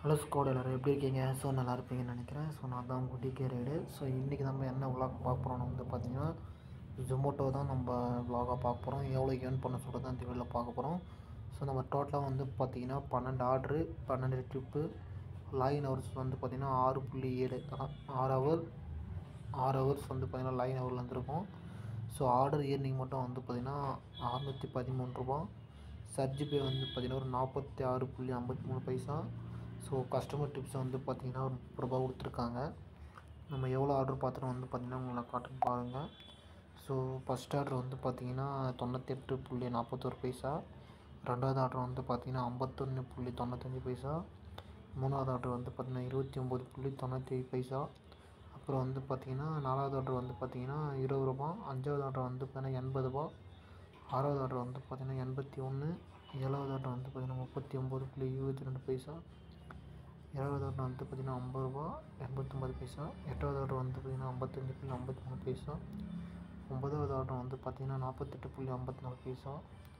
hello squad எல்லோரும் எப்படி இருக்கீங்க ஸோ நல்லா இருப்பீங்கன்னு நினைக்கிறேன் ஸோ நான் தான் உங்கள் டிகே ரைடு ஸோ இன்றைக்கி நம்ம என்ன விளாக் பார்க்க போகிறோம்னு வந்து பார்த்தீங்கன்னா ஜொமோட்டோ தான் நம்ம விலாகாக பார்க்க போகிறோம் எவ்வளோ ஏர்ன் பண்ண சொல்கிறது தான் இந்த வீடியோவில் பார்க்க போகிறோம் ஸோ நம்ம டோட்டலாக வந்து பார்த்திங்கன்னா பன்னெண்டு ஆர்ட்ரு பன்னெண்டு ட்ரிப்பு லைன் ஹவர்ஸ் வந்து பார்த்திங்கன்னா ஆறு புள்ளி ஏழு அதான் ஆறு ஹவர் ஆறு ஹவர்ஸ் வந்து பார்த்திங்கன்னா லைன் ஹவரில் வந்துருக்கும் ஸோ ஆர்டர் இயர்னிங் மட்டும் வந்து பார்த்திங்கன்னா அறநூற்றி பதிமூணு ரூபா சர்ஜ் பே வந்து பார்த்திங்கன்னா ஒரு நாற்பத்தி ஆறு புள்ளி ஐம்பத்தி மூணு பைசா ஸோ கஸ்டமர் டிப்ஸ் வந்து பார்த்திங்கன்னா ஒரு முப்பது ரூபா கொடுத்துருக்காங்க நம்ம எவ்வளோ ஆர்டர் பார்த்துட்டு வந்து பார்த்திங்கன்னா உங்களை காட்டுன்னு பாருங்கள் ஸோ ஃபஸ்ட் ஆர்டர் வந்து பார்த்திங்கன்னா தொண்ணூத்தெட்டு புள்ளி நாற்பத்தோரு பைசா ரெண்டாவது ஆர்டர் வந்து பார்த்திங்கன்னா ஐம்பத்தொன்று புள்ளி தொண்ணூத்தஞ்சு பைசா மூணாவது ஆர்டர் வந்து பார்த்திங்கன்னா இருபத்தி ஒம்பது புள்ளி தொண்ணூற்றி பைசா அப்புறம் வந்து பார்த்திங்கன்னா நாலாவது ஆர்டர் வந்து பார்த்திங்கன்னா இருபது ரூபா அஞ்சாவது ஆர்டர் வந்து பார்த்திங்கன்னா எண்பது ரூபா ஆறாவது ஆர்டர் வந்து பார்த்திங்கன்னா எண்பத்தி ஒன்று ஏழாவது ஆர்டர் வந்து பார்த்திங்கன்னா முப்பத்தி ஒம்பது புள்ளி இருபத்தி ரெண்டு பைசா ஏழாவது ஆர்டர் வந்து பார்த்திங்கன்னா ஐம்பது ரூபா எண்பத்தொம்பது பைசா எட்டாவது ஆர்டர் வந்து பார்த்திங்கன்னா ஐம்பத்தஞ்சு புள்ளி ஐம்பத்தி மூணு பைசா ஒன்பதாவது ஆர்டர் வந்து பார்த்திங்கன்னா நாற்பத்தெட்டு புள்ளி ஐம்பத்தி நாலு பைசா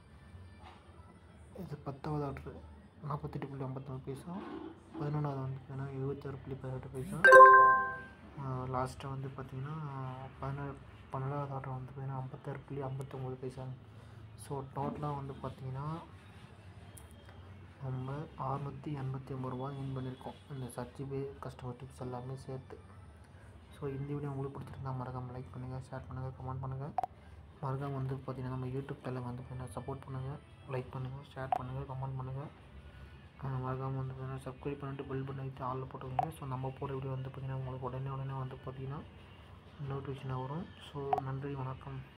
இது பத்தாவது ஆர்டர் நாற்பத்தெட்டு புள்ளி ஐம்பத்தி நாலு பைசா பதினொன்றாவது வந்து பார்த்திங்கன்னா எழுபத்தாறு புள்ளி பதினெட்டு பைசா லாஸ்ட்டு வந்து பார்த்திங்கன்னா பதினேழு பன்னெண்டாவது ஆர்டர் வந்து பார்த்திங்கன்னா ஐம்பத்தாறு புள்ளி ஐம்பத்தொம்பது பைசா ஸோ டோட்டலாக வந்து பார்த்திங்கன்னா நம்ம அறுநூற்றி எண்பத்தி ஒம்பது ரூபா வின் பண்ணியிருக்கோம் இந்த சர்ச் பே கஸ்டமர் டிப்ஸ் எல்லாமே சேர்த்து ஸோ இந்த வீடியோ உங்களுக்கு பிடிச்சிருந்தா மறக்காமல் லைக் பண்ணுங்கள் ஷேர் பண்ணுங்கள் கமெண்ட் பண்ணுங்கள் மறக்காமல் வந்து பார்த்திங்கன்னா நம்ம யூடியூப் சேனல் வந்து பார்த்தீங்கன்னா சப்போர்ட் பண்ணுங்கள் லைக் பண்ணுங்கள் ஷேர் பண்ணுங்கள் கமெண்ட் பண்ணுங்கள் மறக்காமல் வந்து பார்த்தீங்கன்னா சப்ஸ்கிரைப் பண்ணிட்டு பெல் பண்ணி வைத்து ஆளில் போட்டுக்கோங்க ஸோ நம்ம போகிற வீடியோ வந்து பார்த்திங்கன்னா உங்களுக்கு உடனே உடனே வந்து பார்த்திங்கன்னா நோட்டிஃபிகேஷனாக வரும் ஸோ நன்றி வணக்கம்